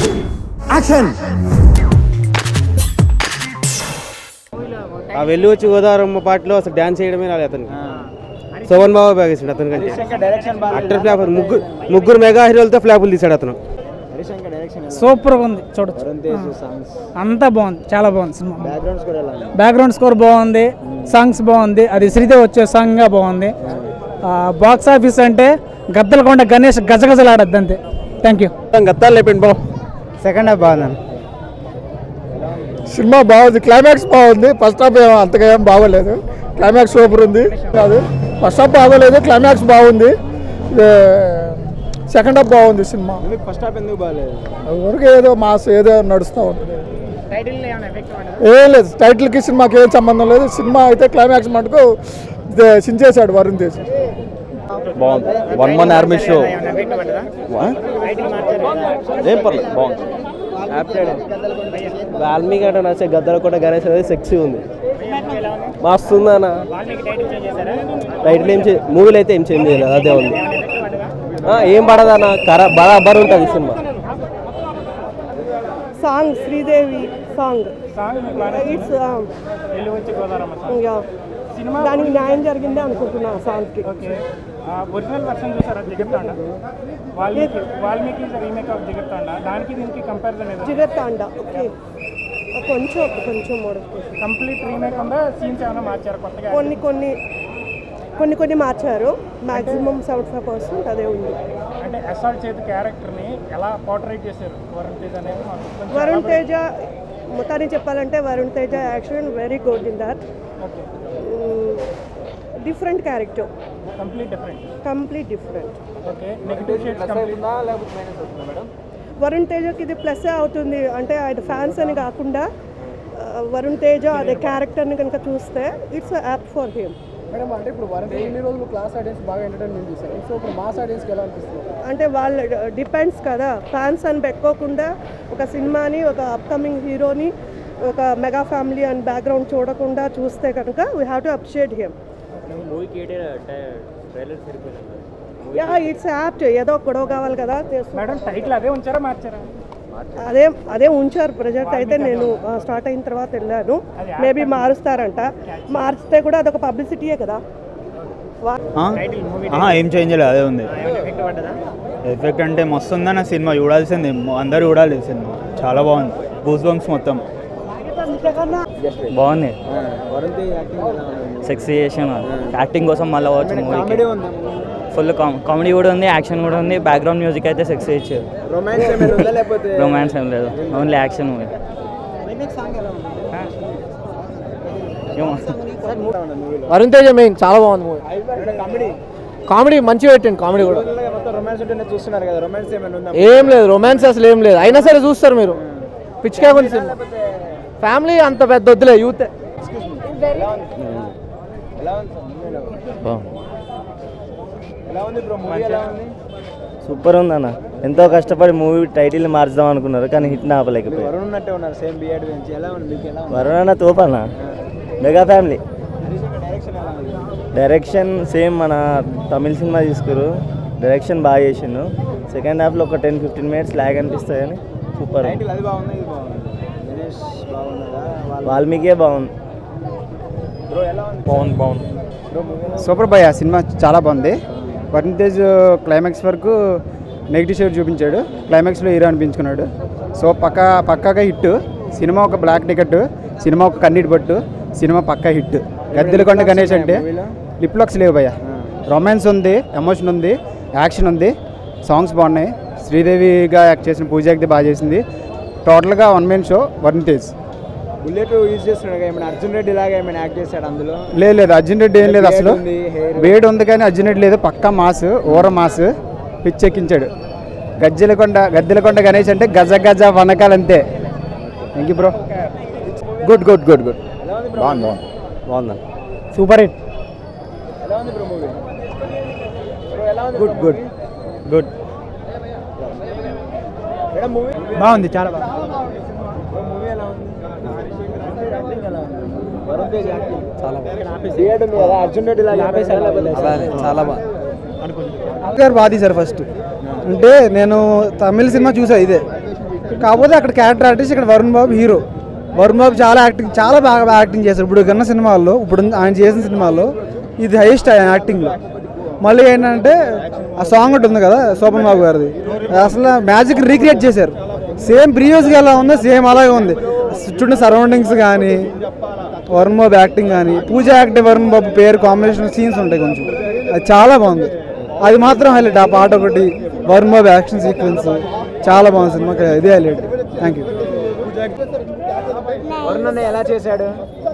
Action ఆ వెళ్ళి వచ్చి గోదావరమ్మ పాటలో అసలు డ్యాన్స్ చేయడమే రాలేదు అతనికి శోభన్ బాబు బాగేసాడు అతని కంటే యాక్టర్ ఫ్లాప్ ముగ్గురు ముగ్గురు మెగా హీరోలతో ఫ్లాపులు తీశాడు అతను సూపర్గా ఉంది చూడొచ్చు అంతా బాగుంది చాలా బాగుంది సినిమా బ్యాక్గ్రౌండ్ స్కోర్ బాగుంది సాంగ్స్ బాగుంది అది శ్రీదేవి వచ్చే సాంగ్ బాగుంది బాక్స్ ఆఫీస్ అంటే గద్దలకొండ గణేష్ గజగజలాడద్దు అంతే థ్యాంక్ యూ గత్తాలు లేపండి బాబు సెకండ్ హాఫ్ బాగుంది సినిమా బాగుంది క్లైమాక్స్ బాగుంది ఫస్ట్ హాఫ్ ఏమో అంతగా ఏం బాగోలేదు క్లైమాక్స్ సూపర్ ఉంది కాదు ఫస్ట్ హాఫ్ బాగోలేదు క్లైమాక్స్ బాగుంది సెకండ్ హాఫ్ బాగుంది సినిమా ఫస్ట్ హాఫ్ ఎందుకు బాగాలేదు ఊరికే ఏదో మాస్ ఏదో నడుస్తూ ఉంటుంది ఏం లేదు టైటిల్కి సినిమాకి ఏం సంబంధం లేదు సినిమా అయితే క్లైమాక్స్ మటుకు ఇది సించేశాడు వరుణ్ తేజ్ బాగుంది వన్ మన్ ఆర్మీ షో ఏం పర్లేదు బాగుంది వాల్మీకి అంటే నచ్చే గద్దలు కూడా గణేష్ అనేది సెక్సీ ఉంది మస్తు ఉందన్న టైటిల్ ఏం చే మూవీలో అయితే ఏం చేంజ్ చేయలేదు అదే ఉంది ఆ, ఏం పడదన్న కరా బరాబర్ ఉంటుంది cinema song Sridevi song it's దానికి న్యాయం జరిగిందే అనుకుంటున్నా ఆ సాంగ్కి ఒరిజినల్ వర్షన్ చూసారా జిగర్తాండ వాల్మీకి వాల్మీకి రీమేక్ ఆఫ్ జిగర్తాండ దానికి దీనికి కంపారిజన్ ఏదో జిగర్తాండ ఓకే కొంచెం కొంచెం మోడిఫికేషన్ కంప్లీట్ రీమేక్ ఉందా సీన్స్ ఏమైనా మార్చారు కొత్తగా కొన్ని కొన్ని కొన్ని కొన్ని మార్చారు మాక్సిమం సెవెంటీ ఫైవ్ పర్సెంట్ అదే ఉంది అంటే ఎస్ఆర్ చేతి క్యారెక్టర్ని ఎలా పోర్ట్రేట్ చేశారు వరుణ్ తేజ్ అనేది మాకు కొంచెం వరుణ్ తేజ మొత్తానికి చెప్పాలంటే Varun Teja action very good in that okay different character complete different complete different okay negative shades complete Varun తేజకి ఇది ప్లస్ అవుతుంది అంటే ఆయన ఫ్యాన్స్ అని కాకుండా ఆ, వరుణ్ తేజ అదే క్యారెక్టర్ని కనుక చూస్తే it's apt for him madam అంటే ఇప్పుడు వరుణ్ తేజ్ ఇన్ని రోజులు క్లాస్ ఆడియన్స్ బాగా ఎంటర్టైన్మెంట్ చేశారు సో ఇప్పుడు మాస్ ఆడియన్స్కి ఎలా అనిపిస్తుంది అంటే వాళ్ళ డిపెండ్స్ కదా ఫ్యాన్స్ అని పెట్టుకోకుండా ఒక సినిమాని ఒక అప్కమింగ్ హీరోని ఒక మెగా ఫ్యామిలీ అని బ్యాక్గ్రౌండ్ చూడకుండా చూస్తే కనుక we have to appreciate him ya it's apt ఏదో గొడవ కావాలి కదా చేస్తూ- మేడం టైటిల్ అదే ఉంచారా మార్చారా అదే అదే ఉంచారు ప్రజెంట్ అయితే నేను స్టార్ట్ అయిన తర్వాత వెళ్ళాను మేబీ మారుస్తారంట మార్చితే కూడా అదొక పబ్లిసిటీయే కదా వా- ఏం చేంజ్ చేయలేదు అదే ఉంది ఎఫెక్ట్ అంటే మస్తు ఉందన్న సినిమా చూడాల్సింది అందరూ చూడాలి సినిమా చాలా బాగుంది గూస్ బంక్స్ మొత్తం బాగుంది సెక్సీ చేసిన యాక్టింగ్ కోసం మళ్ళీ వచ్చి మూవీకి ఫుల్ కామెడీ కూడా ఉంది యాక్షన్ కూడా ఉంది బ్యాక్గ్రౌండ్ మ్యూజిక్ అయితే సెక్సీ ఇచ్చారు రొమాన్స్ ఏం లేదు only action movie Varun Teja main చాలా బాగుంది మూవీ కామెడీ మంచిగా పెట్టండి కామెడీ కూడా చూస్తున్నారు కదా రొమాన్స్ ఏమైనా ఉందా ఏం లేదు రొమాన్స్ అసలు ఏం లేదు అయినా సరే చూస్తారు మీరు పిచ్చిగా కొన్ని సినిమా ఫ్యామిలీ అంత పెద్ద వద్దులే యూత్ సూపర్ ఉందన్న ఎంతో కష్టపడి మూవీ టైటిల్ మార్చుదాం అనుకున్నారు కానీ హిట్ ఆపలేకపోయారు వరుణ్ ఉన్నట్టే ఉన్నారు సేమ్ బిఎడ్ గురించి ఎలా ఉంది మీకు ఎలా ఉంది వరుణ్ అన్న తోపన్న మెగా ఫ్యామిలీ డైరెక్షన్ సేమ్ మన తమిళ సినిమా తీసుకురు డైరెక్షన్ బాగా చేసిండు సెకండ్ హాఫ్లో ఒక టెన్ ఫిఫ్టీన్ మినిట్స్ లాగ్ అనిపిస్తుంది కానీ సూపర్ టైటిల్ అది బాగుంది ఇది బాగుంది గణేష్ బాగున్నదా వాళ్ళ వాల్మీకే బాగుంది బ్రో ఎలా ఉంది బాగుంది బాగుంది బ్రో మూవీ సూపర్ భయ్య సినిమా చాలా బాగుంది వరుణ్ తేజ్ క్లైమాక్స్ వరకు నెగిటివ్ షేడ్ చూపించాడు క్లైమాక్స్లో హీరో అనిపించుకున్నాడు సో పక్క పక్కాగా హిట్ సినిమా ఒక బ్లాక్ టికెట్ సినిమా ఒక కన్నీటి పట్టు సినిమా పక్కా హిట్ గద్దెలకొండ గణేష్ అంటే లిప్ లాక్స్ లేవు భయ్య రొమాన్స్ ఉంది ఎమోషన్ ఉంది యాక్షన్ ఉంది సాంగ్స్ బాగున్నాయి శ్రీదేవిగా యాక్ట్ చేసిన పూజ అయితే బాగా చేసింది టోటల్గా one main show Varun Tej bullet use చేస్తున్నాడు కదా, ఏమైనా అర్జున్ రెడ్డి లాగా ఏమైనా యాక్ట్ చేశాడు అందులో లేదు లేదు అర్జున్ రెడ్డి ఏం లేదు అసలు Beard ఉంది, hair. వేడి ఉంది కానీ అర్జున్ రెడ్డి లేదు పక్కా మాస్ ఊర మాస్ పిచ్చెక్కించాడు గజ్జలకొండ గద్దెలకొండ గణేష్ అంటే గజ గజ వనకాలు అంతే thank you bro good good good good బాగుంది బాగుంది బాగుందా సూపర్ హిట్ ఎలా ఉంది బ్రో మూవీ బ్రో ఎలా ఉంది good good good madam movie బాగుంది చాలా బాగుంది బ్రో మూవీ ఎలా ఉంది యాక్టింగ్ ఎలా ఉంది వరుణ్ తేజ్ యాక్టింగ్ చాలా బిఎడ్ ఉంది కదా అర్జున్ రెడ్డి లాగా లేకపోతే చాలా బాగా గారు బాగా తీశారు ఫస్ట్ అంటే నేను తమిళ సినిమా చూసా ఇదే కాకపోతే అక్కడ క్యారెక్టర్ ఆర్టిస్ట్ ఇక్కడ వరుణ్ బాబు హీరో వరుణ్ బాబు చాలా యాక్టింగ్ చాలా బాగా యాక్టింగ్ చేశారు ఇప్పుడు కన్నా సినిమాల్లో ఇప్పుడు ఆయన చేసిన సినిమాల్లో ఇది హైయెస్ట్ ఆయన యాక్టింగ్లో మళ్ళీ ఏంటంటే ఆ సాంగ్ ఒకటి ఉంది కదా శోభన్ బాబు గారిది అది అసలు మ్యాజిక్ రీక్రియేట్ చేశారు సేమ్ ప్రీవియస్గా ఎలా ఉందో సేమ్ అలాగే ఉంది చుట్టూ సరౌండింగ్స్ కానీ వరుణ్ బాబు యాక్టింగ్ కానీ పూజ యాక్టివ్ వరుణ్ బాబు పేరు కాంబినేషన్ సీన్స్ ఉంటాయి కొంచెం అది చాలా బాగుంది అది మాత్రం హైలైట్ ఆ పాట ఒకటి వరుణ్ బాబు యాక్షన్ సీక్వెన్స్ చాలా బాగుంది సినిమాకి ఇదే హైలైట్ థ్యాంక్ యూ వరుణ్ ఎలా చేశాడు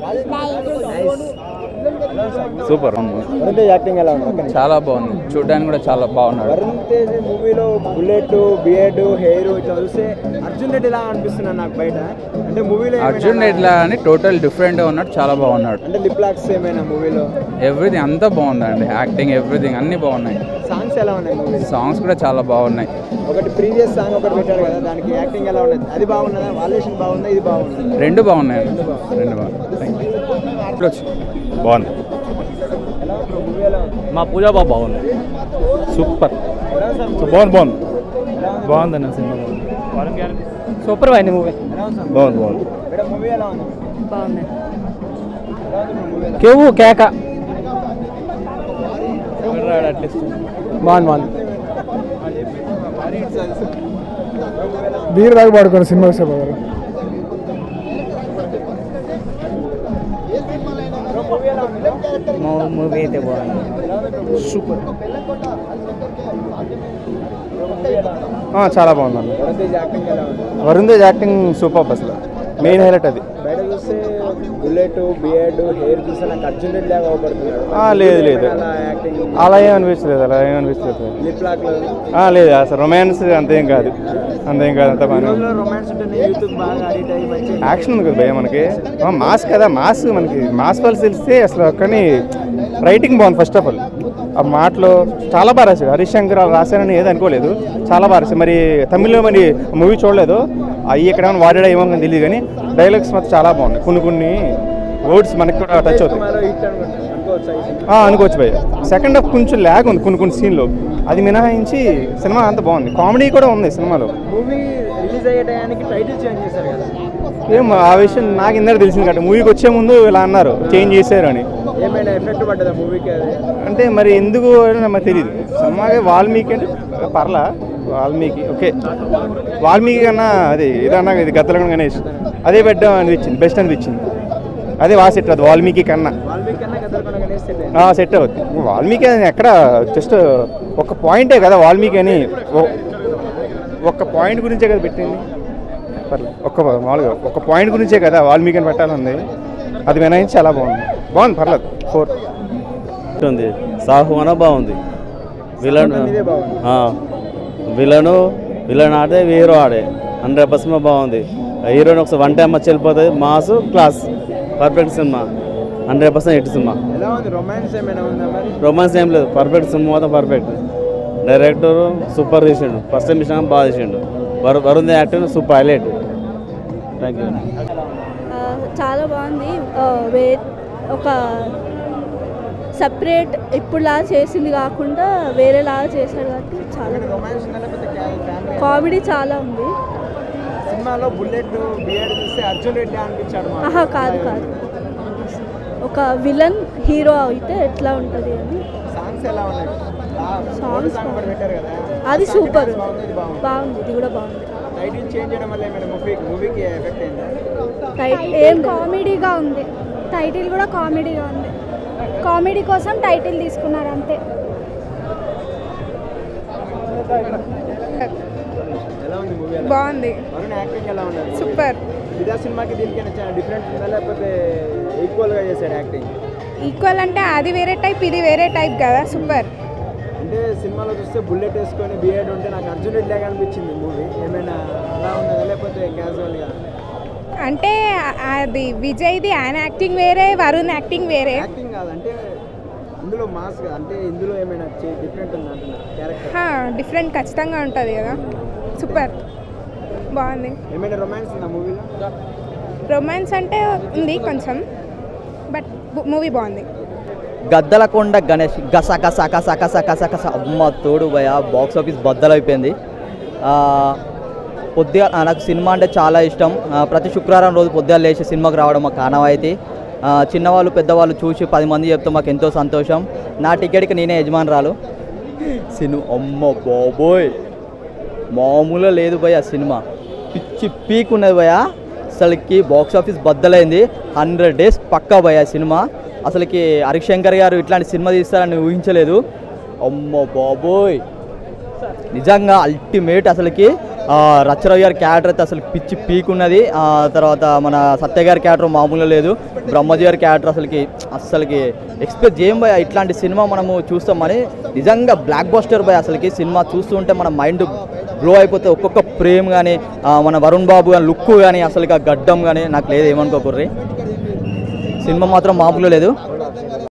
సూపర్ వరుణ్ యాక్టింగ్ ఎలా ఉంది చాలా బాగుంది చూడడానికి కూడా చాలా బాగున్నాడు వరుణ్ తేజ్ మూవీలో బుల్లెట్ బియర్డ్ హెయిర్ ఇట్లా చూస్తే అర్జున్ రెడ్డి ఎలా అనిపిస్తున్నాడు నాకు బయట అంటే మూవీలో అర్జున్ రెడ్లా అని టోటల్ డిఫరెంట్గా ఉన్నాడు చాలా బాగున్నాడు అంటే లిప్ లాక్స్ ఏమైనా మూవీలో ఎవ్రీథింగ్ అంతా బాగుందండి యాక్టింగ్ ఎవ్రీథింగ్ అన్నీ బాగున్నాయి సాంగ్స్ ఎలా ఉన్నాయి మూవీ సాంగ్స్ కూడా చాలా బాగున్నాయి ఒకటి ప్రీవియస్ సాంగ్ ఒకటి పెట్టారు కదా దానికి యాక్టింగ్ ఎలా ఉన్నది అది బాగున్నదా వాల్యుయేషన్ బాగుందా ఇది బాగుంది రెండు బాగున్నాయండి రెండు బాగున్నాయి థ్యాంక్ యూ ఇప్పుడు వచ్చి బాగుంది మూవీ ఎలా ఉంది మా పూజా బాబు బాగుంది సూపర్ బాగుంది బాగుంది బాగుంది అన్న సినిమా సూపర్ అయింది మూవీ బాగుంది బాగుంది మేడం మూవీ ఎలా ఉంది బాగుంది కేవు కేక బాగుంది బాగుంది బీర్ దాకా పడుకోండి సినిమా సేపు గారు మూవీ అయితే బాగుంది చాలా బాగుంది వరుణ్ తేజ్ యాక్టింగ్ ఎలా ఉంది వరుణ్ తేజ్ యాక్టింగ్ సూపర్ అసలు మెయిన్ హైలైట్ అది బయట చూస్తే బుల్లెట్ బియర్డ్ హెయిర్ చూస్తే నాకు అర్జున్ రెడ్డి లాగా అవపడుతున్నాడు ఆ, లేదు, లేదు. అలా యాక్టింగ్ అలా ఏం అనిపించలేదు అలా ఏం అనిపించలేదు లిప్ లాక్ ఆ, లేదు అసలు రొమాన్స్ అంతేం కాదు అంతేం కాదు అంత బాగానే ఉంది. రొమాన్స్ ఉంటేనే యూత్ బాగా అడిక్ట్ అయ్యి మంచి యాక్షన్ ఉంది కదా భయ మనకి ఆ, మాస్ కదా మాస్ మనకి మాస్ వాళ్ళు తెలిస్తే అసలు కానీ రైటింగ్ బాగుంది ఫస్ట్ ఆఫ్ ఆల్ ఆ మాటలు చాలా బాగా రాశాడు హరీష్ శంకర్ వాళ్ళు రాశారని ఏది అనుకోలేదు చాలా బాగా రాశాడు మరి తమిళ్లో మరి మూవీ చూడలేదు అవి ఎక్కడేమైనా వాడాడో ఏమో నాకు తెలియదు కానీ డైలాగ్స్ మాత్రం చాలా బాగున్నాయి కొన్ని కొన్ని వర్డ్స్ మనకి కూడా టచ్ అవుతాయి హిట్ అనుకోవచ్చు ఈ సినిమా. ఆ, అనుకోవచ్చు భయ్య సెకండ్ హాఫ్ కొంచెం ల్యాగ్ ఉంది కొన్ని కొన్ని సీన్లో అది మినహాయించి సినిమా అంత బాగుంది కామెడీ కూడా ఉంది సినిమాలో మూవీ రిలీజ్ అయ్యే టయానికి టైటిల్ చేంజ్ చేశారు కదా ఏం ఆ విషయం నాకు ఇందరూ తెలిసింది కాబట్టి మూవీకి వచ్చే ముందు ఇలా అన్నారు చేంజ్ చేశారు అని ఏమైనా ఎఫెక్ట్ పడ్డదా మూవీకి అది అంటే మరి ఎందుకు అని నాకు తెలియదు సినిమాకి వాల్మీకి అంటే పర్లా వాల్మీకి ఓకే వాల్మీకి కన్నా అది ఏదన్నా ఇది గద్దలగం గణేష్ అదే పెట్టడం అనిపించింది బెస్ట్ అనిపించింది అదే బాగా సెట్ అవుతుంది వాల్మీకి కన్నా వాల్మీకి కన్నా గద్దరకొండ గణేష్ సెట్ ఆ, సెట్ అవుద్ది వాల్మీకి అని ఎక్కడ జస్ట్ ఒక పాయింటే కదా వాల్మీకి అని ఓ- ఒక్క పాయింట్ గురించే కదా పెట్టింది పర్లేదు ఒక్క మామూలుగా ఒక పాయింట్ గురించే కదా వాల్మీకి అని పెట్టాలంది అది వినాయించి చాలా బాగుంది బాగుంది పర్లేదు ఫోర్ ఉంది సాహు అన బాగుంది విలన్ ఇదే బాగుంది ఆ, విలను విలన్ ఆడే హీరో ఆడే హండ్రెడ్ పర్సెంట్ బాగుంది హీరోని ఒకసారి వన్ టైం వచ్చి వెళ్ళిపోతుంది mass class perfect cinema hundred percent hit cinema ఎలా ఉంది రొమాన్స్ ఏమైనా ఉందా మరి రొమాన్స్ ఏం లేదు పర్ఫెక్ట్ సినిమా మొత్తం పర్ఫెక్ట్ డైరెక్టర్ సూపర్ తీసిండు ఫస్ట్ టైం ఇచ్చినా బాగా తీసిండు వరు Varun acting super highlight thank you ఆ, చాలా బాగుంది ఆ, వే ఒక సపరేట్ ఇప్పుడులా చేసింది కాకుండా వేరేలాగా చేశాడు కాబట్టి చాలా రొమాన్స్ ఉందా లేకపోతే ఫ్యామిలీ కామెడీ చాలా ఉంది సినిమాలో బుల్లెట్ బియర్డ్ చూస్తే అర్జున్ రెడ్డి అనిపించాడు మాకు. ఆహా కాదు కాదు ఒక విలన్ హీరో అయితే ఎట్లా ఉంటుంది అని సాంగ్స్ ఎలా ఉన్నాయి Songs సాంగ్స్ సాంగ్ కూడా పెట్టారు కదా అది ఆ సూపర్ dance బాగుంది ఇది బాగుంది బాగుంది ఇది కూడా బాగుంది టైటిల్ చేంజ్ చేయడం వల్ల ఏమైనా మూవీ మూవీకి ఎఫెక్ట్ అయిందా టైట్ ఏం కామెడీగా ఉంది టైటిల్ కూడా కామెడీగా ఉంది కామెడీ కోసం టైటిల్ తీసుకున్నారు అంతే ఎలా ఉంది మూవీ ఎలా బాగుంది వరుణ్ యాక్టింగ్ ఎలా ఉన్నది సూపర్ ఇదా సినిమాకి దీనికి చాలా డిఫరెంట్ ఉందా లేకపోతే ఈక్వల్గా చేశాడు యాక్టింగ్ ఈక్వల్ అంటే అది వేరే టైప్ ఇది వేరే టైప్ కదా సూపర్ అంటే సినిమాలో చూస్తే బుల్లెట్ వేసుకొని బియర్డ్ ఉంటే నాకు అర్జున్ రెడ్డి లాగా అనిపించింది మూవీ ఏమైనా అలా ఉన్నదా లేకపోతే క్యాజువల్గా అంటే అది విజయ్ది ఆయన యాక్టింగ్ వేరే వరుణ్ యాక్టింగ్ వేరే యాక్టింగ్ కాదు అంటే ఇందులో మాస్ కదా అంటే ఇందులో ఏమైనా డిఫరెంట్ ఉంది అంటున్నా క్యారెక్టర్ డిఫరెంట్ ఖచ్చితంగా ఉంటుంది కదా సూపర్ బాగుంది ఏమైనా రొమాన్స్ ఉందా మూవీలో రొమాన్స్ అంటే ఉంది కొంచెం బట్ మూవీ బాగుంది గద్దలకొండ గణేష్ గస గస గస గస గస గస అమ్మ తోడు భయ బాక్స్ ఆఫీస్ బద్దలైపోయింది ఆ, పొద్దుగా ఆ, నాకు సినిమా అంటే చాలా ఇష్టం ఆ, ప్రతి శుక్రవారం రోజు పొద్దుగా లేచి సినిమాకి రావడం మాకు ఆనవాయితీ ఆ, చిన్నవాళ్ళు పెద్దవాళ్ళు చూసి పది మంది చెప్తే మాకు ఎంతో సంతోషం నా టికెట్కి నేనే యజమానురాలు సినిమా అమ్మ బాబోయ్ మామూలుగా లేదు భయ సినిమా పిచ్చి పీక్ ఉన్నది భయ అసలుకి బాక్స్ ఆఫీస్ బద్దలైంది హండ్రెడ్ డేస్ పక్కా భయ సినిమా అసలుకి హరిశంకర్ గారు ఇట్లాంటి సినిమా తీస్తారని ఊహించలేదు అమ్మ బాబోయ్ నిజంగా అల్టిమేట్ అసలుకి ఆ, రచ్చరవి గారి క్యారెక్టర్ అయితే అసలు పిచ్చి పీక్ ఉన్నది ఆ తర్వాత మన సత్య గారి క్యారెక్టర్ మామూలుగా లేదు బ్రహ్మజీ గారి క్యారెక్టర్ అసలుకి అసలుకి ఎక్స్పెక్ట్ చేయం భయ ఇట్లాంటి సినిమా మనము చూస్తామని నిజంగా బ్లాక్ బస్టర్ భయ అసలుకి సినిమా చూస్తుంటే మన మైండ్ బ్లో అయిపోతే ఒక్కొక్క ప్రేమ్ కానీ మన వరుణ్ బాబు కానీ లుక్ కానీ అసలుకి ఆ గడ్డం కానీ నాకు లేదు ఏమనుకోకర్రి సినిమా మాత్రం మామూలుగా లేదు